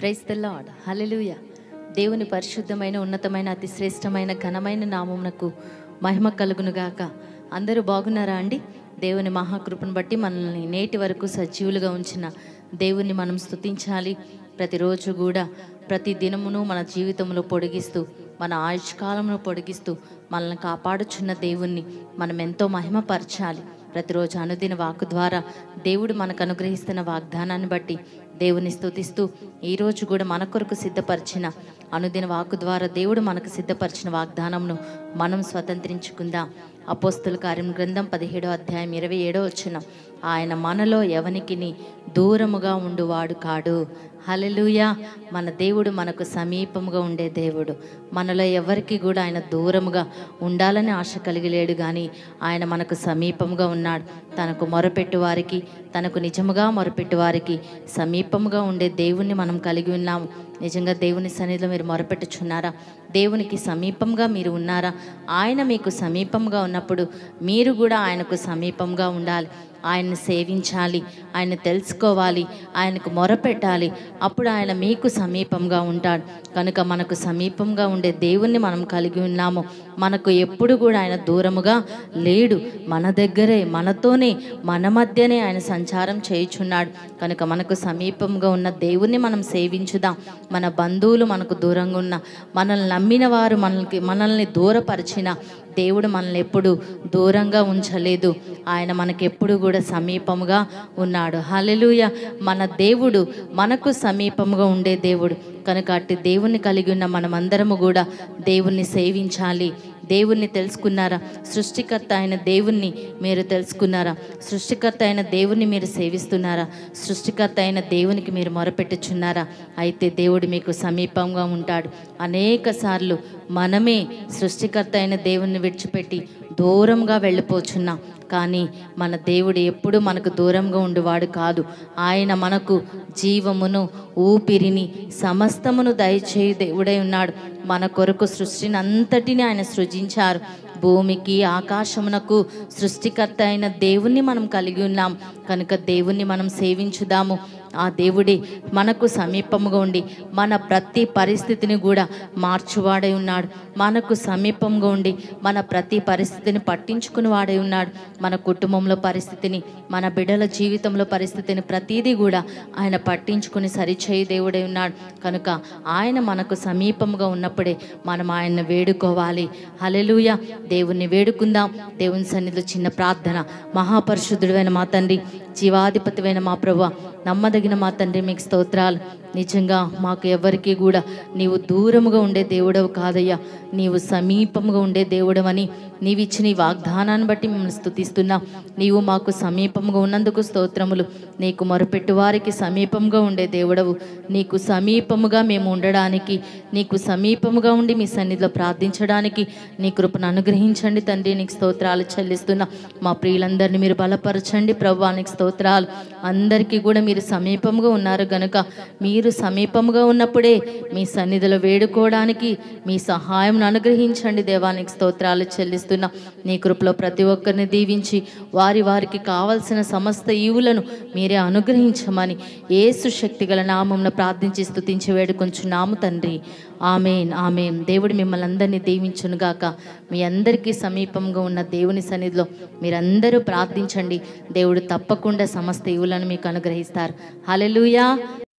price the lord హల్లెలూయా దేవుని పరిశుద్ధమైన ఉన్నతమైన అతి శ్రేష్టమైన ఘనమైన నామమునకు మహిమ కలుగును గాక అందరూ బాగున్నారా అండి దేవుని మహాకృపను బట్టి మనల్ని నేటి వరకు సజీవులుగా ఉంచిన దేవుణ్ణి మనం స్తుతించాలి ప్రతిరోజు కూడా ప్రతి దినమును మన జీవితంలో పొడిగిస్తూ మన ఆయుష్కాలంలో పొడిగిస్తూ మనల్ని కాపాడుచున్న దేవుణ్ణి మనం ఎంతో మహిమపరచాలి ప్రతిరోజు అనుదిన వాకు ద్వారా దేవుడు మనకు అనుగ్రహిస్తున్న వాగ్దానాన్ని బట్టి దేవుని స్తుతిస్తూ ఈరోజు కూడా మన కొరకు సిద్ధపరిచిన అనుదిన వాకు ద్వారా దేవుడు మనకు సిద్ధపరిచిన వాగ్దానంను మనం స్వతంత్రించుకుందాం అపోస్తుల కార్యం గ్రంథం పదిహేడో అధ్యాయం ఇరవై ఏడో వచ్చిన ఆయన మనలో ఎవనికిని దూరముగా ఉండువాడు కాడు హలెలుయా మన దేవుడు మనకు సమీపముగా ఉండే దేవుడు మనలో ఎవరికి కూడా ఆయన దూరముగా ఉండాలని ఆశ కలిగి లేడు కానీ ఆయన మనకు సమీపముగా ఉన్నాడు తనకు మొరపెట్టు వారికి తనకు నిజముగా మొరపెట్టు వారికి సమీపముగా ఉండే దేవుణ్ణి మనం కలిగి ఉన్నాము నిజంగా దేవుని సన్నిధిలో మీరు మొరపెట్టుచున్నారా దేవునికి సమీపంగా మీరు ఉన్నారా ఆయన మీకు సమీపంగా ఉన్నప్పుడు మీరు కూడా ఆయనకు సమీపంగా ఉండాలి ఆయన్ని సేవించాలి ఆయన తెలుసుకోవాలి ఆయనకు మొరపెట్టాలి అప్పుడు ఆయన మీకు సమీపంగా ఉంటాడు కనుక మనకు సమీపంగా ఉండే దేవుణ్ణి మనం కలిగి ఉన్నాము మనకు ఎప్పుడు కూడా ఆయన దూరముగా లేడు మన దగ్గరే మనతోనే మన మధ్యనే ఆయన సంచారం చేయుచున్నాడు కనుక మనకు సమీపంగా ఉన్న దేవుణ్ణి మనం సేవించుదాం మన బంధువులు మనకు దూరంగా ఉన్న మనల్ని నమ్మిన వారు మనల్ని మనల్ని దూరపరిచిన దేవుడు మనల్ని ఎప్పుడు దూరంగా ఉంచలేదు ఆయన మనకి ఎప్పుడు కూడా సమీపముగా ఉన్నాడు హల్లెలూయ మన దేవుడు మనకు సమీపముగా ఉండే దేవుడు కనుక అట్టి దేవుణ్ణి కలిగి ఉన్న మనమందరము కూడా దేవుణ్ణి సేవించాలి దేవుణ్ణి తెలుసుకున్నారా సృష్టికర్త అయిన దేవుణ్ణి మీరు తెలుసుకున్నారా సృష్టికర్త అయిన దేవుణ్ణి మీరు సేవిస్తున్నారా సృష్టికర్త అయిన దేవునికి మీరు మొరపెట్టుచున్నారా అయితే దేవుడు మీకు సమీపంగా ఉంటాడు అనేక సార్లు మనమే సృష్టికర్త అయిన దేవుణ్ణి విడిచిపెట్టి దూరంగా వెళ్ళిపోచున్నాం కానీ మన దేవుడు ఎప్పుడు మనకు దూరంగా ఉండేవాడు కాదు ఆయన మనకు జీవమును ఊపిరిని సమస్తమును దయచేయి దేవుడై ఉన్నాడు మన కొరకు సృష్టిని అంతటిని ఆయన సృజించారు భూమికి ఆకాశమునకు సృష్టికర్త అయిన దేవుణ్ణి మనం కలిగి ఉన్నాం కనుక దేవుణ్ణి మనం సేవించుదాము ఆ దేవుడి మనకు సమీపముగా ఉండి మన ప్రతి పరిస్థితిని కూడా మార్చువాడై ఉన్నాడు మనకు సమీపంగా ఉండి మన ప్రతి పరిస్థితిని పట్టించుకుని వాడై ఉన్నాడు మన కుటుంబంలో పరిస్థితిని మన బిడ్డల జీవితంలో పరిస్థితిని ప్రతిదీ కూడా ఆయన పట్టించుకుని సరిచేయి దేవుడై ఉన్నాడు కనుక ఆయన మనకు సమీపంగా ఉన్నప్పుడే మనం ఆయన్ని వేడుకోవాలి హలెలుయ దేవుణ్ణి వేడుకుందాం దేవుని సన్నిధిలో చిన్న ప్రార్థన మహాపరిశుద్ధుడైన మా తండ్రి జీవాధిపతివైన మా ప్రభు నమ్మదగిన మా తండ్రి మీకు స్తోత్రాలు నిజంగా మాకు ఎవరికి కూడా నీవు దూరముగా ఉండే దేవుడవు కాదయ్యా నీవు సమీపముగా ఉండే దేవుడవని నీవు ఇచ్చిన ఈ వాగ్దానాన్ని బట్టి మిమ్మల్ని స్థుతిస్తున్నాం నీవు మాకు సమీపంగా ఉన్నందుకు స్తోత్రములు నీకు మొరపెట్టు వారికి సమీపంగా ఉండే దేవుడవు నీకు సమీపముగా మేము ఉండడానికి నీకు సమీపముగా ఉండి మీ సన్నిధిలో ప్రార్థించడానికి నీ కృపను అనుగ్రహించండి తండ్రి నీకు స్తోత్రాలు చెల్లిస్తున్నా మా ప్రియులందరినీ మీరు బలపరచండి ప్రభానికి స్తోత్రాలు అందరికీ కూడా మీరు సమీపంగా ఉన్నారు గనుక మీరు సమీపంగా ఉన్నప్పుడే మీ సన్నిధిలో వేడుకోవడానికి మీ సహాయం అనుగ్రహించండి దేవానికి స్తోత్రాలు చెల్లిస్తున్నా నీ కృపలో ప్రతి ఒక్కరిని దీవించి వారి వారికి కావలసిన సమస్త ఈవులను మీరే అనుగ్రహించమని ఏసు శక్తి గల నామంన ప్రార్థించి స్తుతించి వేడుకొంచున్నాము తండ్రి ఆమెన్ ఆమెన్ దేవుడు మిమ్మల్ని అందరినీ దీవించునుగాక మీ అందరికీ సమీపంగా ఉన్న దేవుని సన్నిధిలో మీరందరూ ప్రార్థించండి దేవుడు తప్పకుండా సమస్త ఈవులను మీకు అనుగ్రహిస్తారు హల్లెలూయా